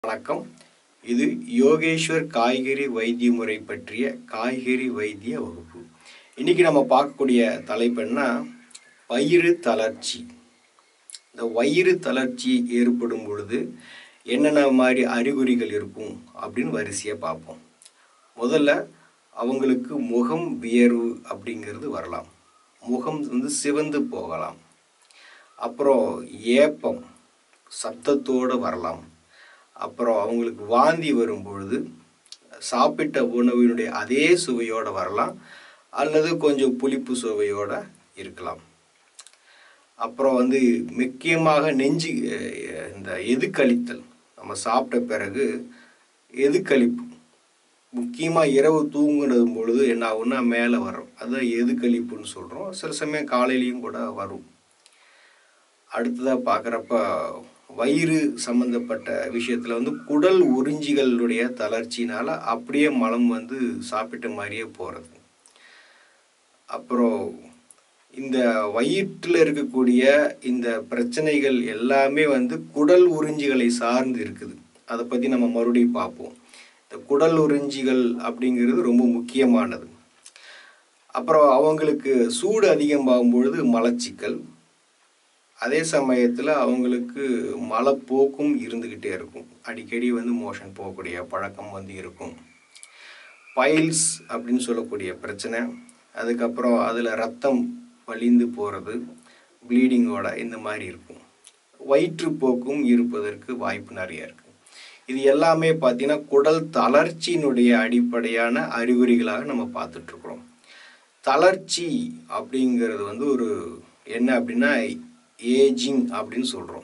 வணக்கம் இது யோகேஸ்வர் காய்கறி வைத்திய முறை பற்றிய காய்கறி வைத்திய வகுப்பு இன்னைக்கு நம்ம பார்க்கக்கூடிய தலைப்பு என்ன வயிறு தளர்ச்சி இந்த வயிறு தளர்ச்சி ஏற்படும் பொழுது என்னென்ன மாதிரி அறிகுறிகள் இருக்கும் அப்படின்னு வரிசையாக பார்ப்போம் முதல்ல அவங்களுக்கு முகம் வியர்வு அப்படிங்கிறது வரலாம் முகம் வந்து சிவந்து போகலாம் அப்புறம் ஏப்பம் சத்தத்தோடு வரலாம் அப்புறம் அவங்களுக்கு வாந்தி வரும் பொழுது சாப்பிட்ட உணவினுடைய அதே சுவையோடு வரலாம் அல்லது கொஞ்சம் புளிப்பு சுவையோடு இருக்கலாம் அப்புறம் வந்து முக்கியமாக நெஞ்சு அஹ், இந்த எதுக்களித்தல் நம்ம சாப்பிட்ட பிறகு எதுக்களிப்பு முக்கியமாக இரவு தூங்குனது பொழுது என்ன ஆகும்னா மேலே வரும் அதுதான் எதுக்களிப்புன்னு சொல்கிறோம் சில சமயம் காலையிலையும் கூட வரும் அடுத்ததாக பார்க்குறப்ப வயிறு சம்மந்தப்பட்ட விஷயத்தில் வந்து குடல் உறிஞ்சிகளுடைய தளர்ச்சினால அப்படியே மலம் வந்து சாப்பிட்ட மாதிரியே போகிறது அப்புறம் இந்த வயிற்றில் இருக்கக்கூடிய இந்த பிரச்சனைகள் எல்லாமே வந்து குடல் உறிஞ்சிகளை சார்ந்து இருக்குது அதை பற்றி நம்ம மறுபடியும் பார்ப்போம் இந்த குடல் உறிஞ்சிகள் அப்படிங்கிறது ரொம்ப முக்கியமானது அப்புறம் அவங்களுக்கு சூடு அதிகமாகும் பொழுது மலச்சிக்கல் அதே சமயத்தில் அவங்களுக்கு மலப்போக்கும் இருந்துக்கிட்டே இருக்கும் அடிக்கடி வந்து மோஷன் போகக்கூடிய பழக்கம் வந்து இருக்கும் பைல்ஸ் அப்படின்னு சொல்லக்கூடிய பிரச்சனை அதுக்கப்புறம் அதில் ரத்தம் வலிந்து போகிறது ப்ளீடிங்கோட இந்த மாதிரி இருக்கும் வயிற்றுப்போக்கும் இருப்பதற்கு வாய்ப்பு நிறைய இருக்குது இது எல்லாமே பார்த்தீங்கன்னா குடல் தளர்ச்சியினுடைய அடிப்படையான அறிகுறிகளாக நம்ம பார்த்துட்ருக்குறோம் தளர்ச்சி அப்படிங்கிறது வந்து ஒரு என்ன அப்படின்னா ஏஜிங் அப்படின்னு சொல்கிறோம்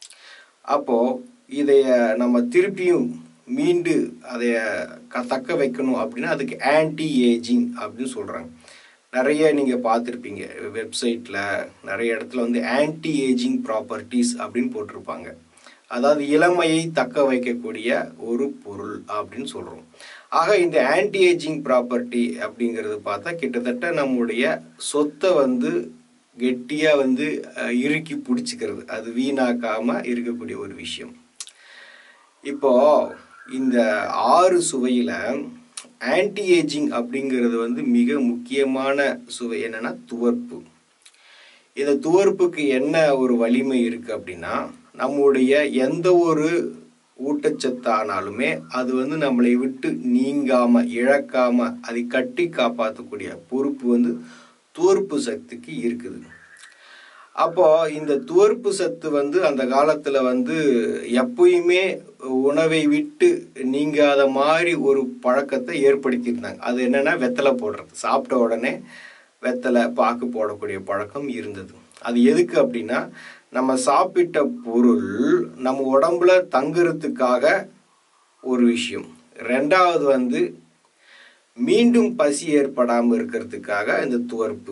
அப்போது இதைய நம்ம திருப்பியும் மீண்டு அதைய க தக்க வைக்கணும் அப்படின்னா அதுக்கு ஆன்டி ஏஜிங் அப்படின்னு சொல்கிறாங்க நிறைய நீங்கள் பார்த்துருப்பீங்க வெப்சைட்டில் நிறைய இடத்துல வந்து ஆன்டி ஏஜிங் ப்ராப்பர்ட்டிஸ் அப்படின்னு போட்டிருப்பாங்க அதாவது இளமையை தக்க வைக்கக்கூடிய ஒரு பொருள் அப்படின்னு சொல்கிறோம் ஆக இந்த ஆன்டி ஏஜிங் ப்ராப்பர்ட்டி அப்படிங்கிறது பார்த்தா கிட்டத்தட்ட நம்முடைய சொத்தை வந்து கெட்டியாக வந்து அஹ், இறுக்கி பிடிச்சிக்கிறது அது வீணாக்காமல் இருக்கக்கூடிய ஒரு விஷயம் இப்போ இந்த ஆறு சுவையில் ஆன்டி ஏஜிங் அப்படிங்கிறது வந்து மிக முக்கியமான சுவை என்னன்னா துவர்ப்பு இந்த துவர்ப்புக்கு என்ன ஒரு வலிமை இருக்கு அப்படின்னா நம்முடைய எந்த ஒரு ஊட்டச்சத்தானாலுமே அது வந்து நம்மளை விட்டு நீங்காம இழக்காம அதை கட்டி காப்பாற்றக்கூடிய பொறுப்பு வந்து துவர்ப்பு சக்திக்கு இருக்குது அப்போ இந்த துவர்ப்பு சத்து வந்து அந்த காலத்துல வந்து எப்பயுமே உணவை விட்டு நீங்காத மாதிரி ஒரு பழக்கத்தை ஏற்படுத்தியிருந்தாங்க அது என்னன்னா வெத்தலை போடுறது சாப்பிட்ட உடனே வெத்தலை பாக்கு போடக்கூடிய பழக்கம் இருந்தது அது எதுக்கு அப்படின்னா நம்ம சாப்பிட்ட பொருள் நம்ம உடம்புல தங்குறதுக்காக ஒரு விஷயம் ரெண்டாவது வந்து மீண்டும் பசி ஏற்படாமல் இருக்கிறதுக்காக இந்த துவர்ப்பு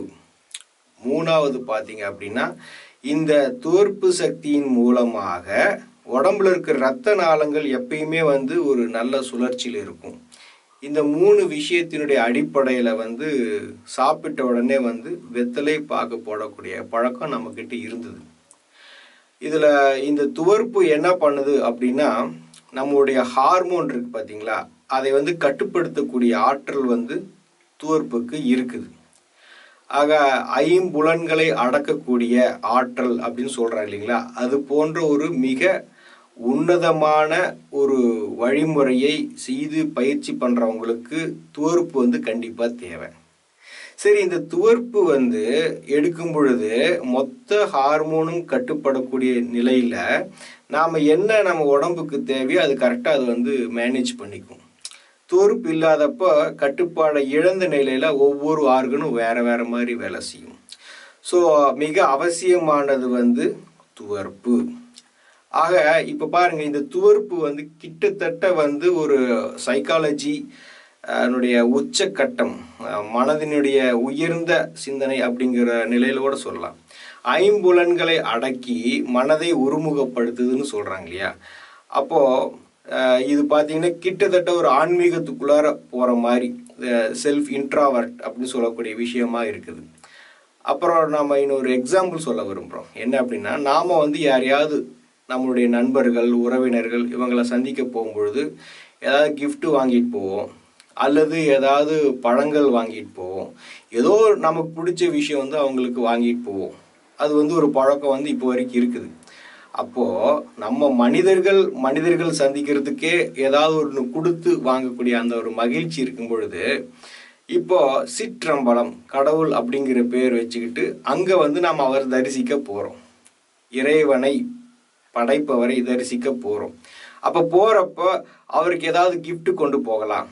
மூணாவது பார்த்தீங்க அப்படின்னா இந்த துவர்ப்பு சக்தியின் மூலமாக உடம்புல இருக்கிற ரத்த நாளங்கள் எப்பயுமே வந்து ஒரு நல்ல சுழற்சியில் இருக்கும் இந்த மூணு விஷயத்தினுடைய அடிப்படையில் வந்து சாப்பிட்ட உடனே வந்து வெத்தலை பாக்கு போடக்கூடிய பழக்கம் நம்மக்கிட்ட இருந்தது இதில் இந்த துவர்ப்பு என்ன பண்ணுது அப்படின்னா நம்மளுடைய ஹார்மோன் இருக்கு பார்த்தீங்களா அதை வந்து கட்டுப்படுத்தக்கூடிய ஆற்றல் வந்து துவர்ப்புக்கு இருக்குது ஆக ஐம்புலன்களை அடக்கக்கூடிய ஆற்றல் அப்படின்னு சொல்கிறாங்க இல்லைங்களா அது போன்ற ஒரு மிக உன்னதமான ஒரு வழிமுறையை செய்து பயிற்சி பண்ணுறவங்களுக்கு துவர்ப்பு வந்து கண்டிப்பாக தேவை சரி இந்த துவர்ப்பு வந்து எடுக்கும் பொழுது மொத்த ஹார்மோனும் கட்டுப்படக்கூடிய நிலையில் நாம் என்ன நம்ம உடம்புக்கு தேவையோ அது கரெக்டாக அது வந்து மேனேஜ் பண்ணிக்கும் துவர்ப்பு இல்லாதப்போ கட்டுப்பாடை இழந்த நிலையில் ஒவ்வொரு ஆர்கனும் வேற வேற மாதிரி வேலை செய்யும் ஸோ மிக அவசியமானது வந்து துவர்ப்பு ஆக இப்போ பாருங்க இந்த துவர்ப்பு வந்து கிட்டத்தட்ட வந்து ஒரு சைக்காலஜி அதனுடைய உச்சக்கட்டம் அஹ், மனதினுடைய உயர்ந்த சிந்தனை அப்படிங்கிற நிலையில கூட சொல்லலாம் ஐம்புலன்களை அடக்கி மனதை ஒருமுகப்படுத்துதுன்னு சொல்றாங்க இல்லையா அப்போ அஹ், இது பார்த்தீங்கன்னா கிட்டத்தட்ட ஒரு ஆன்மீகத்துக்குள்ளார போற மாதிரி செல்ஃப் இன்ட்ராவர்ட் அப்படின்னு சொல்லக்கூடிய விஷயமா இருக்குது அப்புறம் நம்ம இன்னொரு எக்ஸாம்பிள் சொல்ல விரும்புகிறோம் என்ன அப்படின்னா நாம் வந்து யாரையாவது நம்மளுடைய நண்பர்கள் உறவினர்கள் இவங்களை சந்திக்க போகும்பொழுது ஏதாவது gift வாங்கிட்டு போவோம் அல்லது ஏதாவது பழங்கள் வாங்கிட்டு போவோம் ஏதோ நமக்கு பிடிச்ச விஷயம் வந்து அவங்களுக்கு வாங்கிட்டு போவோம் அது வந்து ஒரு பழக்கம் வந்து இப்போ வரைக்கும் இருக்குது அப்போது நம்ம மனிதர்கள் மனிதர்கள் சந்திக்கிறதுக்கே ஏதாவது ஒன்று கொடுத்து வாங்கக்கூடிய அந்த ஒரு மகிழ்ச்சி இருக்கும் பொழுது இப்போ சிற்றம்பலம் கடவுள் அப்படிங்கிற பேர் வச்சுக்கிட்டு அங்கே வந்து நாம் அவர் தரிசிக்க போகிறோம் இறைவனை படைப்பவரை தரிசிக்க போகிறோம் அப்போ போகிறப்ப அவருக்கு ஏதாவது gift கொண்டு போகலாம்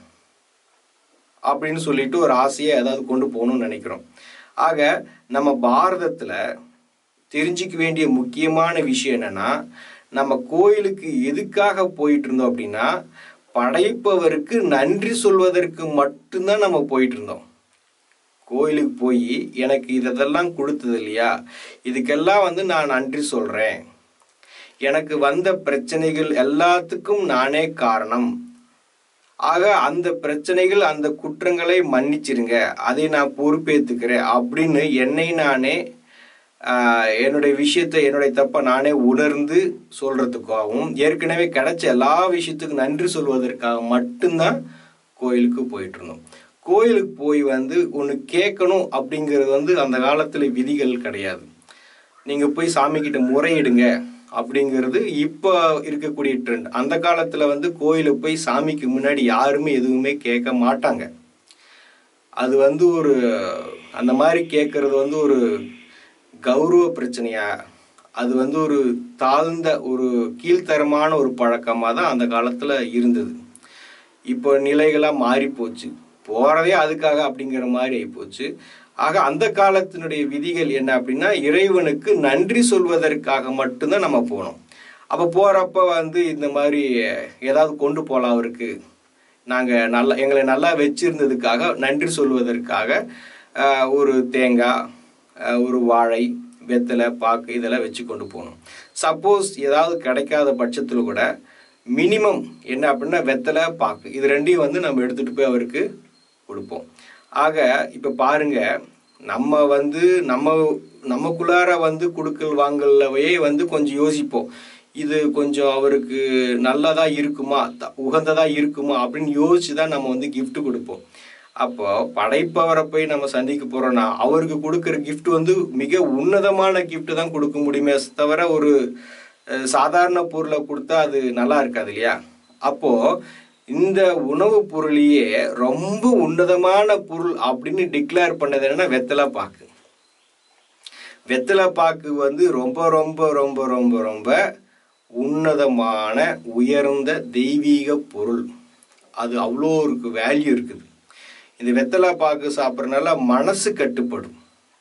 அப்படின்னு சொல்லிட்டு ஒரு ஆசையை ஏதாவது கொண்டு போகணும்னு நினைக்கிறோம் ஆக நம்ம பாரதத்தில் தெரிஞ்சிக்க வேண்டிய முக்கியமான விஷயம் என்னன்னா நம்ம கோயிலுக்கு எதுக்காக போயிட்டு இருந்தோம் அப்படின்னா படைப்பவருக்கு நன்றி சொல்வதற்கு மட்டும்தான் நம்ம போயிட்டு இருந்தோம் கோயிலுக்கு போய் எனக்கு இதெல்லாம் கொடுத்தது இல்லையா இதுக்கெல்லாம் வந்து நான் நன்றி சொல்கிறேன் எனக்கு வந்த பிரச்சனைகள் எல்லாத்துக்கும் நானே காரணம் ஆக அந்த பிரச்சனைகள் அந்த குற்றங்களை மன்னிச்சிருங்க அதை நான் பொறுப்பேற்றுக்கிறேன் அப்படின்னு என்னை நானே ஆஹ், என்னுடைய விஷயத்தை என்னுடைய தப்பை நானே உணர்ந்து சொல்றதுக்காகவும் ஏற்கனவே கிடைச்ச எல்லா விஷயத்துக்கும் நன்றி சொல்வதற்காக மட்டும்தான் கோயிலுக்கு போயிட்டு இருந்தோம் கோயிலுக்கு போய் வந்து ஒன்று கேட்கணும் அப்படிங்கிறது வந்து அந்த காலத்தில் விதிகள் கிடையாது நீங்கள் போய் சாமிக்கிட்ட முறையிடுங்க அப்படிங்கிறது இப்போ இருக்கக்கூடிய ட்ரெண்ட் அந்த காலத்தில் வந்து கோயிலுக்கு போய் சாமிக்கு முன்னாடி யாருமே எதுவுமே கேட்க மாட்டாங்க அது வந்து ஒரு அந்த மாதிரி கேட்கறது வந்து ஒரு கௌரவ பிரச்சனையா அது வந்து ஒரு தாழ்ந்த ஒரு கீழ்த்தரமான ஒரு பழக்கமாக தான் அந்த காலத்தில் இருந்தது இப்போ நிலைகளாக மாறி போச்சு போகிறதே அதுக்காக அப்படிங்கிற மாதிரி ஆயிப்போச்சு ஆக அந்த காலத்தினுடைய விதிகள் என்ன அப்படின்னா இறைவனுக்கு நன்றி சொல்வதற்காக மட்டும்தான் நம்ம போனோம் அப்போ போகிறப்ப வந்து இந்த மாதிரி ஏதாவது கொண்டு போகலாம் அவருக்கு நாங்கள் நல்லா எங்களை நல்லா வச்சிருந்ததுக்காக நன்றி சொல்வதற்காக ஆஹ், ஒரு தேங்காய் ஆஹ், ஒரு வாழை வெத்தலை பாக்கு இதெல்லாம் வச்சு கொண்டு போகணும் சப்போஸ் ஏதாவது கிடைக்காத பட்சத்தில் கூட மினிமம் என்ன அப்படின்னா வெத்தலை பாக்கு இது ரெண்டையும் வந்து நம்ம எடுத்துகிட்டு போய் அவருக்கு கொடுப்போம் ஆக இப்போ பாருங்க நம்ம வந்து நம்ம நமக்குள்ளார வந்து குடுக்கல் வாங்கலவே வந்து கொஞ்சம் யோசிப்போம் இது கொஞ்சம் அவருக்கு நல்லதா இருக்குமா த- உகந்ததா இருக்குமா அப்படின்னு யோசிச்சு தான் நம்ம வந்து gift கொடுப்போம் அப்போ படைப்பவரை போய் நம்ம சந்திக்க போறோம்னா அவருக்கு கொடுக்குற gift வந்து மிக உன்னதமான gift தான் கொடுக்க முடியுமே தவிர ஒரு அஹ், சாதாரண பொருளை கொடுத்தா அது நல்லா இருக்காது இல்லையா அப்போ இந்த உணவுப் பொருளையே ரொம்ப உன்னதமான பொருள் அப்படின்னு டிக்ளேர் பண்ணது என்னன்னா வெத்தலை பாக்கு வெத்தலை பாக்கு வந்து ரொம்ப ரொம்ப ரொம்ப ரொம்ப ரொம்ப உன்னதமான உயர்ந்த தெய்வீக பொருள் அது அவ்வளோ இருக்கு வேல்யூ இருக்குது இந்த வெத்தலை பாக்கு சாப்பிட்றதுனால மனசு கட்டுப்படும்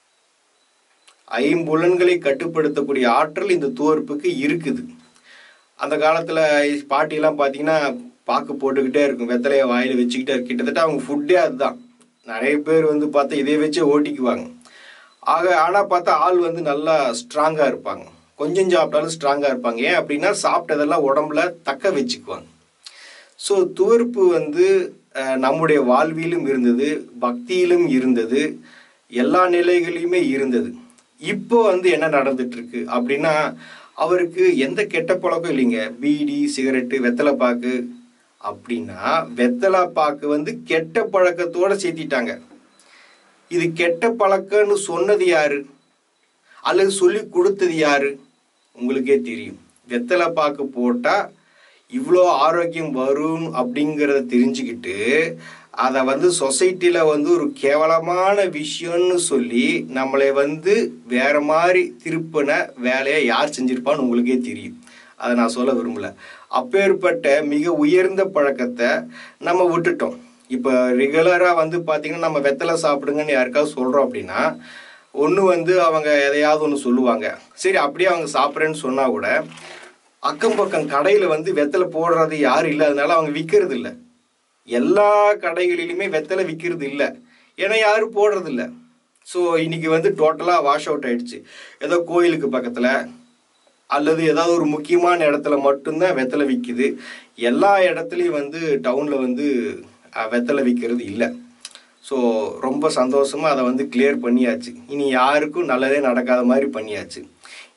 ஐம்புலன்களை கட்டுப்படுத்தக்கூடிய ஆற்றல் இந்த துவர்ப்புக்கு இருக்குது அந்த காலத்தில் பாட்டிலாம் பார்த்தீங்கன்னா பாக்கு போட்டுக்கிட்டே இருக்கும் வெத்தலையை வாயில் வச்சுக்கிட்டே இருக்கும் கிட்டத்தட்ட அவங்க ஃபுட்டே அதுதான் நிறைய பேர் வந்து பார்த்தா இதை வச்சே ஓட்டிக்குவாங்க ஆக ஆனால் பார்த்தா ஆள் வந்து நல்லா ஸ்ட்ராங்காக இருப்பாங்க கொஞ்சம் சாப்பிட்டாலும் ஸ்ட்ராங்காக இருப்பாங்க ஏன் அப்படின்னா சாப்பிட்டதெல்லாம் உடம்புல தக்க வச்சுக்குவாங்க ஸோ துவர்ப்பு வந்து அஹ், நம்முடைய வாழ்விலும் இருந்தது பக்தியிலும் இருந்தது எல்லா நிலைகளிலுமே இருந்தது இப்போ வந்து என்ன நடந்துட்டு இருக்கு அப்படின்னா அவருக்கு எந்த கெட்ட பழக்கம் இல்லைங்க பீடி சிகரெட்டு வெத்தலை பாக்கு அப்படின்னா வெத்தலை பாக்கு வந்து கெட்ட பழக்கத்தோட சேர்த்திட்டாங்க இது கெட்ட பழக்கம்னு சொன்னது யாரு அல்லது சொல்லி கொடுத்தது யாரு உங்களுக்கே தெரியும் வெத்தலை பாக்கு போட்டா இவ்வளோ ஆரோக்கியம் வரும் அப்படிங்கிறத தெரிஞ்சுக்கிட்டு அதை வந்து சொசைட்டியில் வந்து ஒரு கேவலமான விஷயம்னு சொல்லி நம்மளை வந்து வேற மாதிரி திருப்பின வேலையை யார் செஞ்சிருப்பான்னு உங்களுக்கே தெரியும் அதை நான் சொல்ல விரும்பல அப்பேற்பட்ட மிக உயர்ந்த பழக்கத்தை நம்ம விட்டுட்டோம் இப்போ ரெகுலராக வந்து பார்த்தீங்கன்னா நம்ம வெத்தலை சாப்பிடுங்கன்னு யாருக்காவது சொல்கிறோம் அப்படின்னா ஒன்று வந்து அவங்க எதையாவது ஒன்று சொல்லுவாங்க சரி அப்படியே அவங்க சாப்பிட்றேன்னு சொன்னால் கூட அக்கம் பக்கம் கடையில் வந்து வெத்தலை போடுறது யாரும் இல்லாதனால அவங்க விற்கிறது இல்லை எல்லா கடைகளிலுமே வெத்தலை விற்கிறது இல்லை ஏன்னா யாரும் போடுறது இல்லை ஸோ இன்னைக்கு வந்து டோட்டலாக வாஷ் அவுட் ஆயிடுச்சு ஏதோ கோயிலுக்கு பக்கத்தில் அல்லது ஏதாவது ஒரு முக்கியமான இடத்துல மட்டும்தான் வெத்தலை விற்கிது எல்லா இடத்துலையும் வந்து டவுனில் வந்து அஹ், வெத்தலை விற்கிறது இல்லை ஸோ ரொம்ப சந்தோஷமாக அதை வந்து கிளியர் பண்ணியாச்சு இனி யாருக்கும் நல்லதே நடக்காத மாதிரி பண்ணியாச்சு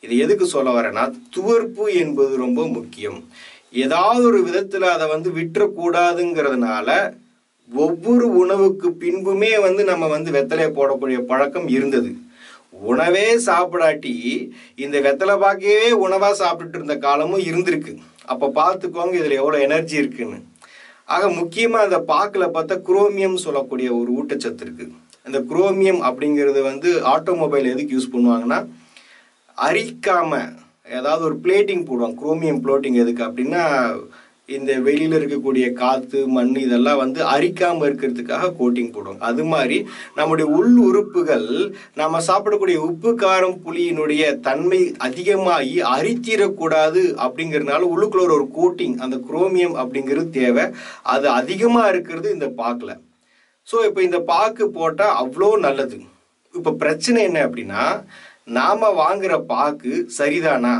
இது எதுக்கு சொல்ல வரேன்னா துவர்ப்பு என்பது ரொம்ப முக்கியம் ஏதாவது ஒரு விதத்தில் அதை வந்து விட்டுறக்கூடாதுங்கிறதுனால ஒவ்வொரு உணவுக்கு பின்புமே வந்து நம்ம வந்து வெத்தலையை போடக்கூடிய பழக்கம் இருந்தது உணவே சாப்பிடாட்டி இந்த வெத்தலை பாக்கையே உணவாக சாப்பிட்டுட்டு இருந்த காலமும் இருந்திருக்கு அப்போ பார்த்துக்கோங்க இதில் எவ்வளோ எனர்ஜி இருக்குன்னு ஆக முக்கியமாக அந்த பாக்கில் பார்த்தா குரோமியம் சொல்லக்கூடிய ஒரு ஊட்டச்சத்து இருக்குது அந்த குரோமியம் அப்படிங்கிறது வந்து ஆட்டோமொபைல் எதுக்கு யூஸ் பண்ணுவாங்கன்னா அரிக்காம ஏதாவது ஒரு பிளேட்டிங் போடுவாங்க குரோமியம் ப்ளோட்டிங் எதுக்கு அப்படின்னா இந்த வெளியில் இருக்கக்கூடிய காற்று மண் இதெல்லாம் வந்து அரிக்காமல் இருக்கிறதுக்காக கோட்டிங் போடுவாங்க அது மாதிரி நம்முடைய உள் உறுப்புகள் நம்ம சாப்பிடக்கூடிய உப்பு காரம் புளியினுடைய தன்மை அதிகமாகி அரித்திடக்கூடாது அப்படிங்கிறதுனால உள்ளுக்குள்ள ஒரு கோட்டிங் அந்த குரோமியம் அப்படிங்கிறது தேவை அது அதிகமாக இருக்கிறது இந்த பாக்கில் ஸோ இப்போ இந்த பாக்கு போட்டால் அவ்வளோ நல்லது இப்போ பிரச்சனை என்ன அப்படின்னா நாம் வாங்குற பாக்கு சரிதானா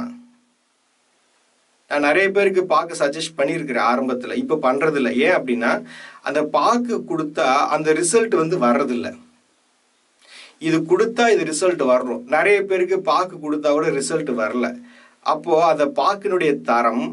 நான் நிறைய பேருக்கு பாக்கு சஜஸ்ட் பண்ணியிருக்கிறேன் ஆரம்பத்தில் இப்போ பண்ணுறதில்ல ஏன் அப்படின்னா அந்த பாக்கு கொடுத்தா அந்த ரிசல்ட் வந்து வர்றதில்ல இது கொடுத்தா இது ரிசல்ட் வரணும் நிறைய பேருக்கு பாக்கு கொடுத்தா கூட ரிசல்ட் வரல அப்போ அந்த பாக்கினுடைய தரம்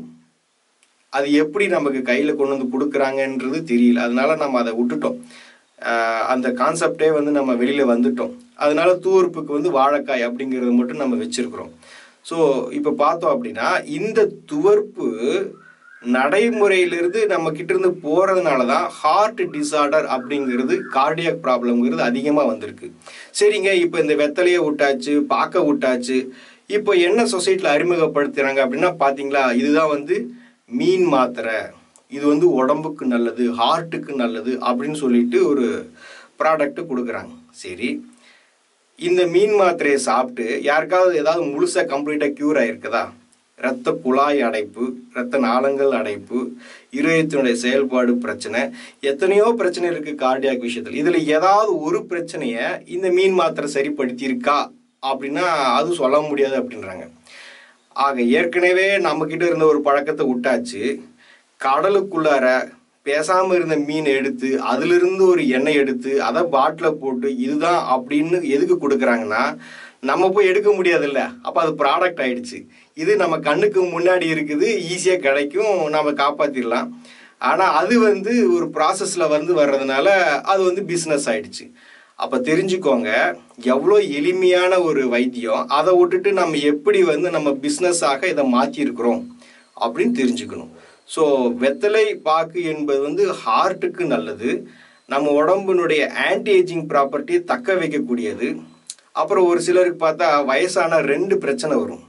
அது எப்படி நமக்கு கையில் கொண்டு வந்து கொடுக்குறாங்கன்றது தெரியல அதனால நம்ம அதை விட்டுட்டோம் ஆஹ் அந்த கான்செப்டே வந்து நம்ம வெளியில் வந்துட்டோம் அதனால தூர்ப்புக்கு வந்து வாழைக்காய் அப்படிங்கிறது மட்டும் நம்ம வச்சிருக்கிறோம் ஸோ இப்போ பார்த்தோம் அப்படின்னா இந்த துவர்ப்பு நடைமுறையிலிருந்து நம்ம கிட்ட இருந்து போறதுனால தான் ஹார்ட் டிசார்டர் அப்படிங்கிறது கார்டியாக் ப்ராப்ளம்ங்கிறது அதிகமாக வந்திருக்கு சரிங்க இப்போ இந்த வெத்தலையை விட்டாச்சு பாக்க விட்டாச்சு இப்போ என்ன சொசைட்டியில் அறிமுகப்படுத்துறாங்க அப்படின்னா பார்த்தீங்களா இதுதான் வந்து மீன் மாத்திரை இது வந்து உடம்புக்கு நல்லது ஹார்ட்டுக்கு நல்லது அப்படின்னு சொல்லிட்டு ஒரு ப்ராடக்ட் கொடுக்குறாங்க சரி இந்த மீன் மாத்திரையை சாப்பிட்டு யாருக்காவது ஏதாவது முழுசாக கம்ப்ளீட்டாக க்யூர் ஆயிருக்குதா இரத்த குழாய் அடைப்பு இரத்த நாளங்கள் அடைப்பு இருதயத்தினுடைய செயல்பாடு பிரச்சனை எத்தனையோ பிரச்சனை இருக்கு கார்டியாக் விஷயத்தில் இதில் ஏதாவது ஒரு பிரச்சனையை இந்த மீன் மாத்திரை சரிப்படுத்தியிருக்கா அப்படின்னா அது சொல்ல முடியாது அப்படின்றாங்க ஆக ஏற்கனவே நம்மக்கிட்ட இருந்த ஒரு பழக்கத்தை விட்டாச்சு கடலுக்குள்ளார பேசாமல் இருந்த மீன் எடுத்து அதிலிருந்து ஒரு எண்ணெய் எடுத்து அதை பாட்டில் போட்டு இதுதான் அப்படின்னு எதுக்கு கொடுக்குறாங்கன்னா நம்ம போய் எடுக்க முடியாதுல்ல அப்போ அது ப்ராடக்ட் ஆயிடுச்சு இது நம்ம கண்ணுக்கு முன்னாடி இருக்குது ஈஸியாக கிடைக்கும் நம்ம காப்பாற்றிடலாம் ஆனால் அது வந்து ஒரு ப்ராசஸில் வந்து வர்றதுனால அது வந்து பிஸ்னஸ் ஆயிடுச்சு அப்போ தெரிஞ்சுக்கோங்க எவ்வளோ எளிமையான ஒரு வைத்தியம் அதை விட்டுட்டு நம்ம எப்படி வந்து நம்ம பிஸ்னஸாக இதை மாற்றிருக்கிறோம் அப்படின்னு தெரிஞ்சுக்கணும் ஸோ வெத்தலை பாக்கு என்பது வந்து ஹார்ட்டுக்கு நல்லது நம்ம உடம்பினுடைய ஆன்டி ஏஜிங் ப்ராப்பர்ட்டியை தக்க வைக்கக்கூடியது அப்புறம் ஒரு சிலருக்கு பார்த்தா வயசான ரெண்டு பிரச்சனை வரும்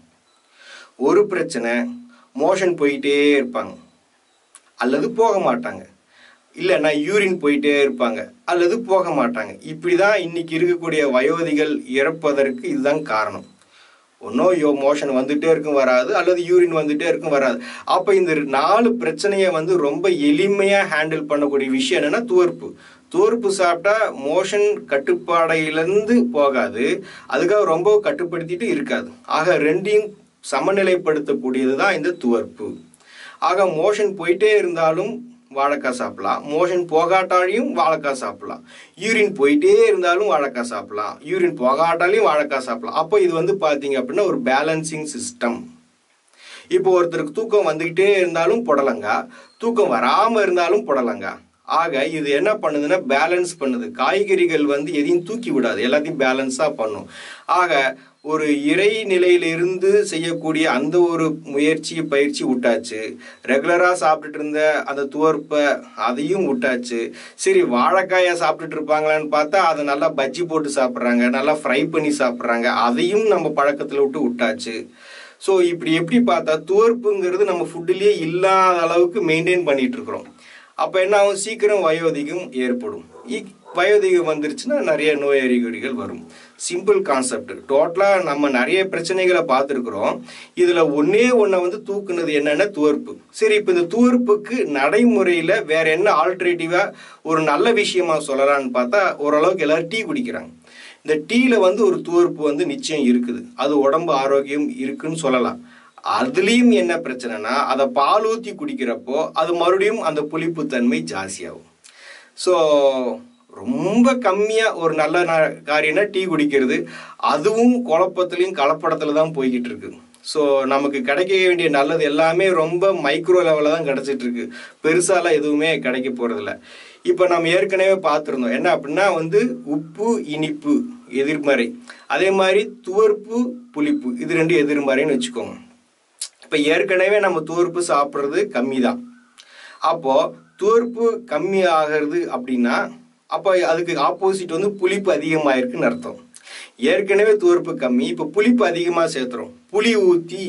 ஒரு பிரச்சனை மோஷன் போயிட்டே இருப்பாங்க அல்லது போக மாட்டாங்க இல்லைன்னா யூரின் போயிட்டே இருப்பாங்க அல்லது போக மாட்டாங்க இப்படி தான் இன்னைக்கு இருக்கக்கூடிய வயோதிகள் இறப்பதற்கு இதுதான் காரணம் ஒன்றும் யோ மோஷன் வந்துட்டே இருக்கும் வராது அல்லது யூரின் வந்துட்டே இருக்கும் வராது அப்போ இந்த நாலு பிரச்சனையை வந்து ரொம்ப எளிமையாக ஹேண்டில் பண்ணக்கூடிய விஷயம் என்னன்னா துவர்ப்பு துவர்ப்பு சாப்பிட்டா மோஷன் கட்டுப்பாடையிலேருந்து போகாது அதுக்காக ரொம்ப கட்டுப்படுத்திட்டு இருக்காது ஆக ரெண்டையும் சமநிலைப்படுத்தக்கூடியது தான் இந்த துவர்ப்பு ஆக மோஷன் போயிட்டே இருந்தாலும் வாழைக்காய் சாப்பிடலாம் மோஷன் போகாட்டாலையும் வாழைக்காய் சாப்பிடலாம் யூரின் போயிட்டே இருந்தாலும் வாழைக்காய் சாப்பிடலாம் யூரின் போகாட்டாலையும் வாழைக்காய் சாப்பிடலாம் அப்போ இது வந்து பார்த்தீங்க அப்படின்னா ஒரு பேலன்சிங் சிஸ்டம் இப்போ ஒருத்தருக்கு தூக்கம் வந்துக்கிட்டே இருந்தாலும் புடலங்கா தூக்கம் வராமல் இருந்தாலும் புடலங்கா ஆக இது என்ன பண்ணுதுன்னா பேலன்ஸ் பண்ணுது காய்கறிகள் வந்து எதையும் தூக்கி விடாது எல்லாத்தையும் பேலன்ஸாக பண்ணும் ஆக ஒரு இறை நிலையிலிருந்து செய்யக்கூடிய அந்த ஒரு முயற்சி பயிற்சி விட்டாச்சு ரெகுலராக சாப்பிட்டுட்டு இருந்த அந்த துவர்ப்பை அதையும் விட்டாச்சு சரி வாழைக்காயை சாப்பிட்டுட்டு இருப்பாங்களான்னு பார்த்தா அதை நல்லா பஜ்ஜி போட்டு சாப்பிட்றாங்க நல்லா ஃப்ரை பண்ணி சாப்பிட்றாங்க அதையும் நம்ம பழக்கத்தில் விட்டு விட்டாச்சு ஸோ இப்படி எப்படி பார்த்தா துவர்ப்புங்கிறது நம்ம ஃபுட்டுலேயே இல்லாத அளவுக்கு மெயின்டைன் பண்ணிட்டு இருக்கிறோம் அப்போ என்ன ஆகும் சீக்கிரம் வயோதிகம் ஏற்படும் இ- வயோதிகம் வந்துருச்சுன்னா நிறைய நோய் அறிகுறிகள் வரும் சிம்பிள் கான்செப்ட் டோட்டலாக நம்ம நிறைய பிரச்சனைகளை பார்த்துருக்குறோம் இதில் ஒன்றே ஒன்றை வந்து தூக்குனது என்னென்ன துவர்ப்பு சரி இப்போ இந்த துவர்ப்புக்கு நடைமுறையில் வேற என்ன ஆல்டர்னேட்டிவாக ஒரு நல்ல விஷயமா சொல்லலாம்னு பார்த்தா ஓரளவுக்கு எல்லாரும் டீ குடிக்கிறாங்க இந்த டீல வந்து ஒரு துவர்ப்பு வந்து நிச்சயம் இருக்குது அது உடம்பு ஆரோக்கியம் இருக்குன்னு சொல்லலாம் அதுலேயும் என்ன பிரச்சனைனா அதை பால் ஊற்றி குடிக்கிறப்போ அது மறுபடியும் அந்த புளிப்புத்தன்மை ஜாஸ்தியாகும் ஸோ ரொம்ப கம்மியாக ஒரு நல்ல நா- காரியம்னா டீ குடிக்கிறது அதுவும் குழப்பத்துலேயும் கலப்படத்தில் தான் போய்கிட்டு இருக்கு ஸோ நமக்கு கிடைக்க வேண்டிய நல்லது எல்லாமே ரொம்ப மைக்ரோ லெவலில் தான் கிடச்சிட்டு இருக்கு பெருசாலாம் எதுவுமே கிடைக்க போகிறதில்ல இப்போ நம்ம ஏற்கனவே பார்த்துருந்தோம் என்ன அப்படின்னா வந்து உப்பு இனிப்பு எதிர்மறை அதே மாதிரி துவர்ப்பு புளிப்பு இது ரெண்டு எதிர்மறைன்னு வச்சுக்கோங்க இப்போ ஏற்கனவே நம்ம துவர்ப்பு சாப்பிட்றது கம்மி தான் அப்போது துவர்ப்பு கம்மி ஆகிறது அப்படின்னா அப்போ அதுக்கு ஆப்போசிட் வந்து புளிப்பு அதிகமாயிருக்குன்னு அர்த்தம் ஏற்கனவே துவர்ப்பு கம்மி இப்போ புளிப்பு அதிகமாக சேர்த்துறோம் புளி ஊற்றி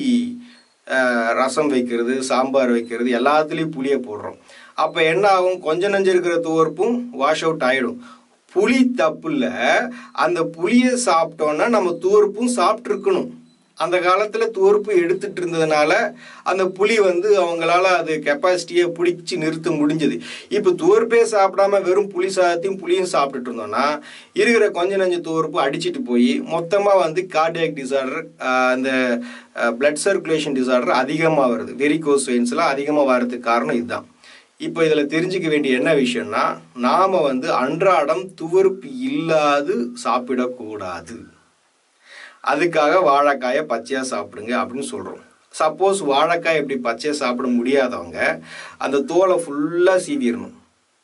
ரசம் வைக்கிறது சாம்பார் வைக்கிறது எல்லாத்துலேயும் புளியை போடுறோம் அப்போ என்ன ஆகும் கொஞ்சம் நஞ்சம் இருக்கிற துவர்ப்பும் வாஷ் அவுட் ஆகிடும் புளி தப்புல அந்த புளியை சாப்பிட்டோன்னா நம்ம துவர்ப்பும் சாப்பிட்ருக்கணும் அந்த காலத்தில் துவர்ப்பு எடுத்துட்டு இருந்ததுனால அந்த புளி வந்து அவங்களால அது கெப்பாசிட்டியை பிடிச்சி நிறுத்த முடிஞ்சது இப்போ துவர்ப்பே சாப்பிடாம வெறும் புளி சாதத்தையும் புளியும் சாப்பிட்டுட்டு இருந்தோம்னா இருக்கிற கொஞ்ச நஞ்ச துவர்ப்பு அடிச்சிட்டு போய் மொத்தமாக வந்து கார்டியாக் டிசார்டர் அந்த பிளட் சர்க்குலேஷன் டிசார்டர் அதிகமாக வருது வெரிகோஸ் வெயின்ஸ்லாம் அதிகமாக வர்றதுக்கு காரணம் இதுதான் இப்போ இதில் தெரிஞ்சுக்க வேண்டிய என்ன விஷயம்னா நாம் வந்து அன்றாடம் துவர்ப்பு இல்லாது சாப்பிடக்கூடாது அதுக்காக வாழைக்காயை பச்சையாக சாப்பிடுங்க அப்படின்னு சொல்கிறோம் சப்போஸ் வாழைக்காய் இப்படி பச்சையாக சாப்பிட முடியாதவங்க அந்த தோலை ஃபுல்லாக சீவிடணும்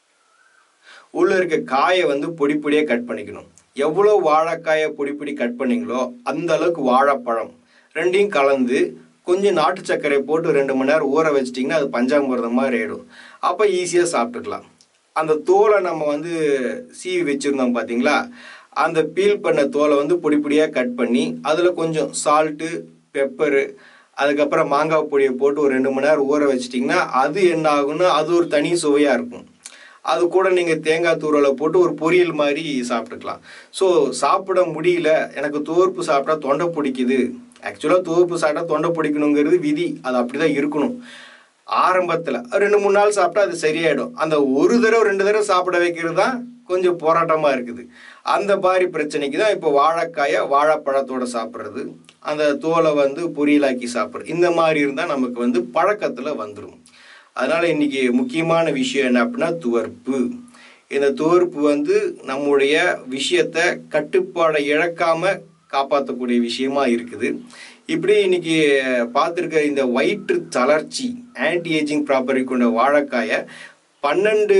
உள்ள இருக்க காயை வந்து பொடி பொடியாக கட் பண்ணிக்கணும் எவ்வளோ வாழைக்காயை பொடி பொடி கட் பண்ணீங்களோ அந்த அளவுக்கு வாழைப்பழம் ரெண்டையும் கலந்து கொஞ்சம் நாட்டு சர்க்கரை போட்டு ரெண்டு மணி நேரம் ஊற வச்சிட்டிங்கன்னா அது பஞ்சாமிர்தம் மாதிரி ஆயிடும் அப்போ ஈஸியாக சாப்பிட்டுக்கலாம் அந்த தோலை நம்ம வந்து சீவி வச்சுருந்தோம் பார்த்தீங்களா அந்த பீல் பண்ண தோலை வந்து பொடி பொடியாக கட் பண்ணி அதில் கொஞ்சம் சால்ட்டு பெப்பரு அதுக்கப்புறம் மாங்காய் பொடியை போட்டு ஒரு ரெண்டு மணி நேரம் ஊற வச்சிட்டிங்கன்னா அது என்ன ஆகும்னா அது ஒரு தனி சுவையாக இருக்கும் அது கூட நீங்கள் தேங்காய் தூரலை போட்டு ஒரு பொரியல் மாதிரி சாப்பிட்டுக்கலாம் ஸோ சாப்பிட முடியல எனக்கு துவர்ப்பு சாப்பிட்டா தொண்டை பிடிக்குது ஆக்சுவலாக துவர்ப்பு சாப்பிட்டா தொண்டை பிடிக்கணுங்கிறது விதி அது அப்படி தான் இருக்கணும் ஆரம்பத்தில் ரெண்டு மூணு நாள் சாப்பிட்டா அது சரியாயிடும் அந்த ஒரு தடவை ரெண்டு தடவை சாப்பிட வைக்கிறது தான் கொஞ்சம் போராட்டமாக இருக்குது அந்த மாதிரி பிரச்சனைக்கு தான் இப்போ வாழைக்காயை வாழைப்பழத்தோட சாப்பிட்றது அந்த தோலை வந்து பொரியலாக்கி சாப்பிட்றது இந்த மாதிரி இருந்தால் நமக்கு வந்து பழக்கத்தில் வந்துடும் அதனால் இன்னைக்கு முக்கியமான விஷயம் என்ன அப்படின்னா துவர்ப்பு இந்த துவர்ப்பு வந்து நம்முடைய விஷயத்தை கட்டுப்பாடை இழக்காம காப்பாற்றக்கூடிய விஷயமா இருக்குது இப்படி இன்னைக்கு பார்த்துருக்க இந்த வயிற்று தளர்ச்சி ஆன்டி ஏஜிங் ப்ராப்பர்ட்டி கொண்ட வாழைக்காயை பன்னெண்டு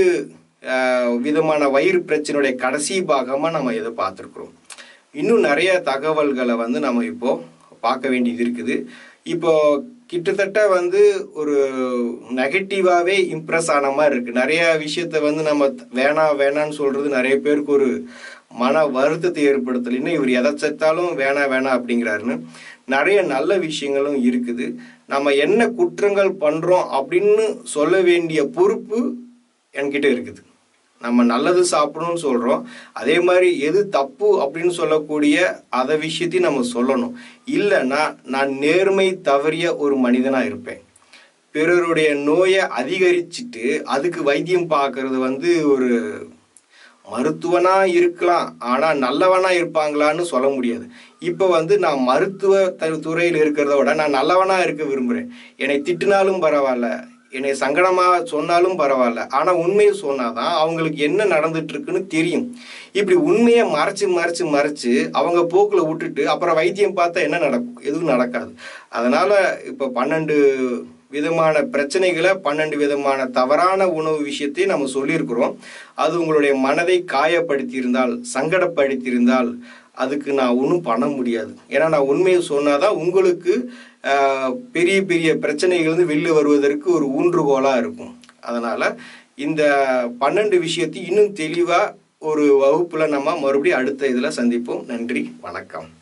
ஆஹ், விதமான வயிறு பிரச்சனையுடைய கடைசி பாகமாக நம்ம இதை பார்த்துருக்குறோம் இன்னும் நிறைய தகவல்களை வந்து நம்ம இப்போ பார்க்க வேண்டியது இருக்குது இப்போ கிட்டத்தட்ட வந்து ஒரு நெகட்டிவாகவே இம்ப்ரெஸ் ஆன மாதிரி இருக்கு நிறைய விஷயத்த வந்து நம்ம வேணாம் வேணான்னு சொல்றது நிறைய பேருக்கு ஒரு மன வருத்தத்தை ஏற்படுத்தலைன்னு இவர் எதை செத்தாலும் வேணாம் வேணாம் அப்படிங்கிறாருன்னு நிறைய நல்ல விஷயங்களும் இருக்குது நம்ம என்ன குற்றங்கள் பண்றோம் அப்படின்னு சொல்ல வேண்டிய பொறுப்பு என்கிட்ட இருக்குது நம்ம நல்லது சாப்பிடணும்னு சொல்கிறோம் அதே மாதிரி எது தப்பு அப்படின்னு சொல்லக்கூடிய அதை விஷயத்தையும் நம்ம சொல்லணும் இல்லைன்னா நான் நேர்மை தவறிய ஒரு மனிதனாக இருப்பேன் பிறருடைய நோயை அதிகரிச்சுட்டு அதுக்கு வைத்தியம் பார்க்கறது வந்து ஒரு மருத்துவனா இருக்கலாம் ஆனால் நல்லவனா இருப்பாங்களான்னு சொல்ல முடியாது இப்போ வந்து நான் மருத்துவ த- துறையில் இருக்கிறத விட நான் நல்லவனா இருக்க விரும்புகிறேன் என்னை திட்டினாலும் பரவாயில்ல என்னை சங்கடமாக சொன்னாலும் பரவாயில்ல ஆனால் உண்மையை சொன்னாதான் அவங்களுக்கு என்ன நடந்துட்டு இருக்குன்னு தெரியும் இப்படி உண்மையை மறைச்சு மறைச்சு மறைச்சு அவங்க போக்கில் விட்டுட்டு அப்புறம் வைத்தியம் பார்த்தா என்ன நடக்கும் எதுவும் நடக்காது அதனால இப்போ பன்னெண்டு விதமான பிரச்சனைகளை பன்னெண்டு விதமான தவறான உணவு விஷயத்தை நம்ம சொல்லியிருக்கிறோம் அது உங்களுடைய மனதை காயப்படுத்தியிருந்தால் சங்கடப்படுத்தியிருந்தால் அதுக்கு நான் ஒன்றும் பண்ண முடியாது ஏன்னா நான் உண்மையை சொன்னாதான் உங்களுக்கு ஆஹ், பெரிய பெரிய பிரச்சனைகள் வந்து வெளில வருவதற்கு ஒரு ஊன்றுகோலாக இருக்கும் அதனால் இந்த பன்னெண்டு விஷயத்தை இன்னும் தெளிவாக ஒரு வகுப்பில் நம்ம மறுபடியும் அடுத்த இதில் சந்திப்போம் நன்றி வணக்கம்